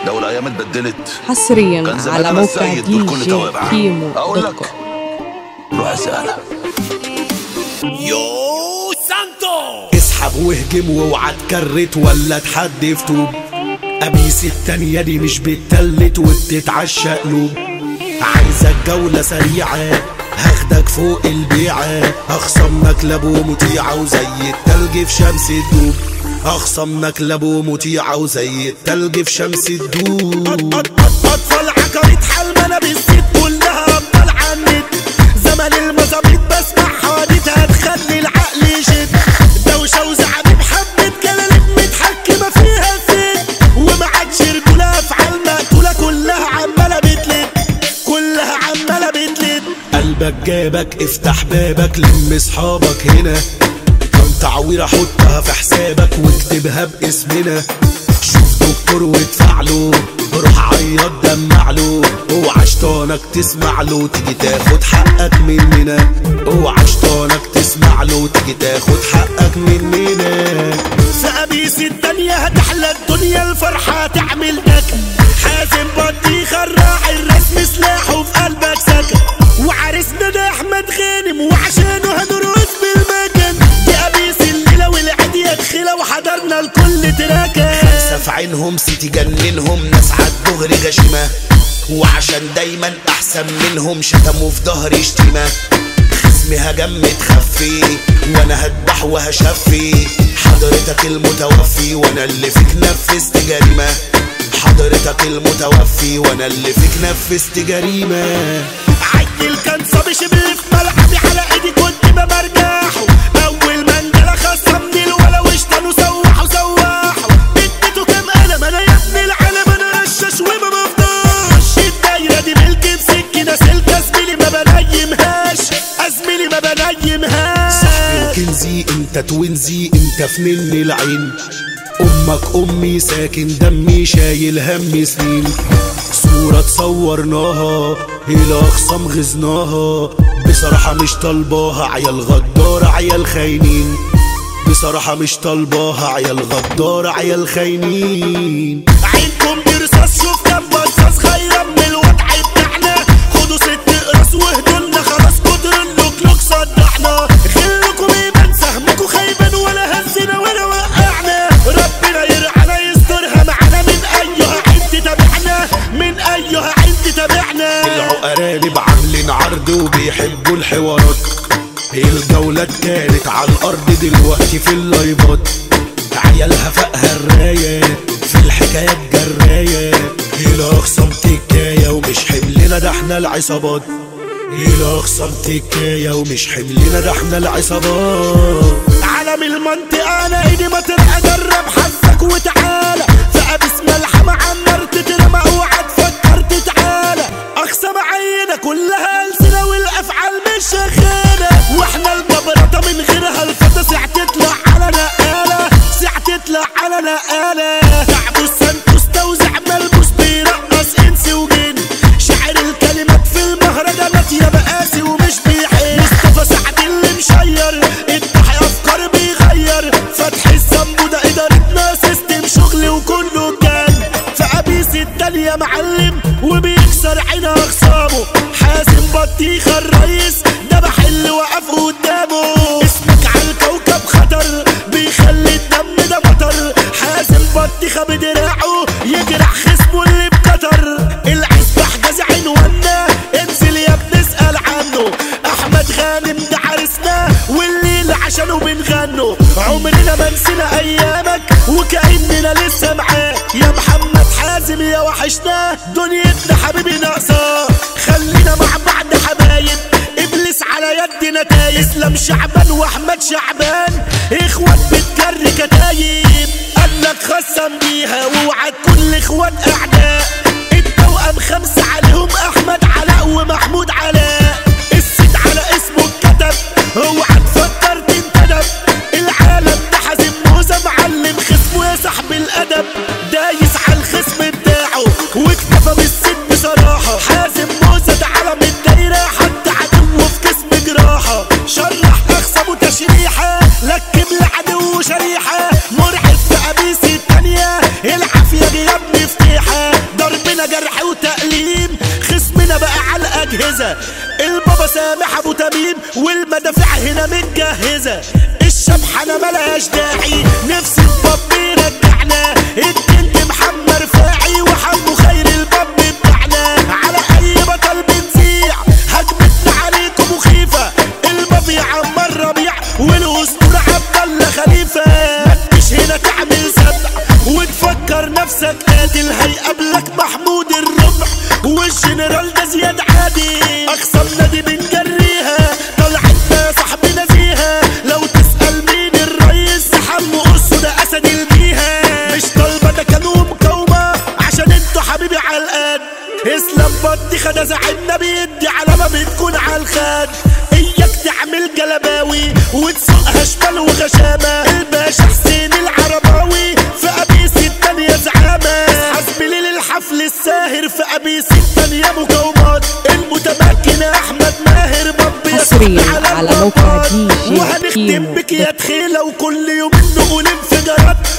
لو الايام اتبدلت حصريا كان زمان على أنا موقع السيد دي بكل جي توابع. كيمو أقول دوت لك. كوم روح اسالها يو سانتو اسحب واهجم واوعى تكرت ولا تحدف طوب قميص التانية دي مش بتتلت وبتتعشى قلوب عايزك جولة سريعة هاخدك فوق البيعة هخصم مكلب ومطيعة وزي التلج في شمس الدوب هخصم مكلب ومطيعة وزي التلج في شمس الدوب اطفال عقاريط حلمنا بالست كلها ابطال عنت زمن المظابيط بسمع حواديت هتخلي العقل يشد دوشه وزعبيب حبه كلاليب متحكمه فيها الست وما عادش رجوله افعال مقتوله كلها عماله بتلد كلها عماله بتلد قلبك جابك افتح بابك لم اصحابك هنا كم تعويرة حطها في حسابك واكتبها باسمنا شوف دكتور وادفع له روح عيط دمع له اوعى شطانك تسمع له تيجي تاخد حقك مننا اوعى شطانك تسمع له تيجي تاخد حقك مننا في قميص الدنيا هتحلى الدنيا الفرحة تعمل دكن حازم بدي خراع الرسم سلاحه في قلبك سكن وعرسنا ده احمد غانم وعشانه هنرقص بالمكان دي قميص الليلة والعيد يدخلها وحضرنا الكل تراكن خمسة في عينهم سيتي جننهم ناس عالدغري غشيمة وعشان دايما احسن منهم شتموا في ظهري شتيمة خصمي هجم متخفي وانا هذبح وهشفي حضرتك المتوفي وانا اللي فيك نفذت جريمة حضرتك المتوفي وانا اللي فيك نفذت جريمة عيل كان صبي شبل في ملعبي على ايدي كنت بمرجحه اول ما انجلى خصمني الولا واشتنوا سوحوا سوحوا اديته كام قلم انا يا ابن العالم انا رشاش وما بفضاش الدايره دي ملكي بسكينه سلكه زميلي ما بنيمهاش ازميلي ما بنيمهاش كنزي انت توينزي انت في من العين امك امي ساكن دمي شايل همي سنين صورة تصورناها الى اخصام غزناها بصراحة مش طالباها عيال غدارة عيال خاينين بصراحة مش طالباها عيال غدارة عيال خاينين عينكم برصاص شوف كام بصاص خيرا من الوضع بتاعنا خدوا ست اقراص واهدولنا خلاص كتر اللوك صدعنا خلكم ايمان سهمكم خيبان ولا هزنا ولا وقعنا ربنا يرعانا يسترها معانا من ايها عين تتابعنا من ايها عين تتابعنا طلعوا ارانب عاملين عرض وبيحبوا الحوارات الجولات كانت على الارض دلوقتي في اللايفات عيالها فقها الراية في الحكايات جراية الى اخصام تكاية ومش حملنا ده احنا العصابات الى اخصام تكاية ومش حملنا ده احنا العصابات عالم المنطقة انا ايدي ما ترقى جرب حظك وتعالى فقبس ملحمة عمر تترمى اوعى تفكر تتعالى اقسم عينة كلها السنة والافعال مش شغالة واحنا الجبرطة من غيرها الفتى ساعة تطلع على نقالة ساعة تطلع على نقالة تعبوا السنتوس توزع ملبوس بيرقص انس وجن شاعر الكلمات في المهرجانات يا بقاسي ومش بيحل مصطفى سعد اللي مشير الضحي افكار بيغير فتح الصنبو ده ادارتنا سيستم شغل وكله كان فقبيس الدنيا معلم وبيكسر عين اخصامه حازم بطيخة الرئيس ده بحل وقف قدامه اسمك على الكوكب خطر بيخلي الدم ده مطر حازم بطيخة بدراعه يجرح خصمه اللي بقطر العزبة حجاز عنوانا انزل يا ابني اسأل عنه احمد غانم ده عرسنا والليل عشانه بنغنوا عمرنا ما نسينا ايامك وكأننا لسه معاك يا محمد حازم يا وحشنا دنيتنا حبيبي ناقصة خلينا مع بعض حبايب ابليس على يدنا تايب اسلام شعبان واحمد شعبان اخوات بتجري كتايب قالك خصم بيها واوعى كل اخوات اعداء التوأم خمسة عليهم احمد علاء ومحمود علاء الست على اسمه اتكتب اوعى تفكر تنتدب العالم ده حازم موزة معلم خصمه يا صاحب الادب دايس على الخصم بتاعه واكتفى بالست بصراحة حازم موزة ده علم الدايرة حتى عدوه في جسم جراحة شرح اخصمه تشريحة لكب لعدو شريحة مرعب في قميص التانية العافية دي يا ابني فتيحة معجزة البابا سامح ابو تميم والمدافع هنا متجهزة الشبحانة ملهاش داعي نفس الباب يرجعنا الجند محمد رفاعي وحمو خير الباب بتاعنا على اي بطل بنزيع هجمتنا عليكم مخيفة الباب يعمر ربيع والاسطورة عبد الله خليفة مش هنا تعمل سبع وتفكر نفسك قاتل هيقابلك محمود الربع والجنرال ده زياد عادي اخصمنا دي بنجريها طلعتنا يا صاحبي نزيها لو تسأل مين الرئيس حمو قصه ده اسد الجيهة مش طالبة ده كانوا مقاومة عشان انتوا حبيبي على القد اسلام بدي خد زعلنا بيدي علامة بتكون على الخد اياك تعمل جلباوي وتسوقها شمال وغشامة الباشا حسين العرباوي في قبيس التانية زعامة حسب ليل الحفل الساهر في قبيس التانية مقاومات المتمكن احمد ماهر باب يا حصرياً صاحبي على موقع البابات. دي جي وهنختم كيمو بك يا تخيلة وكل يوم نقول انفجارات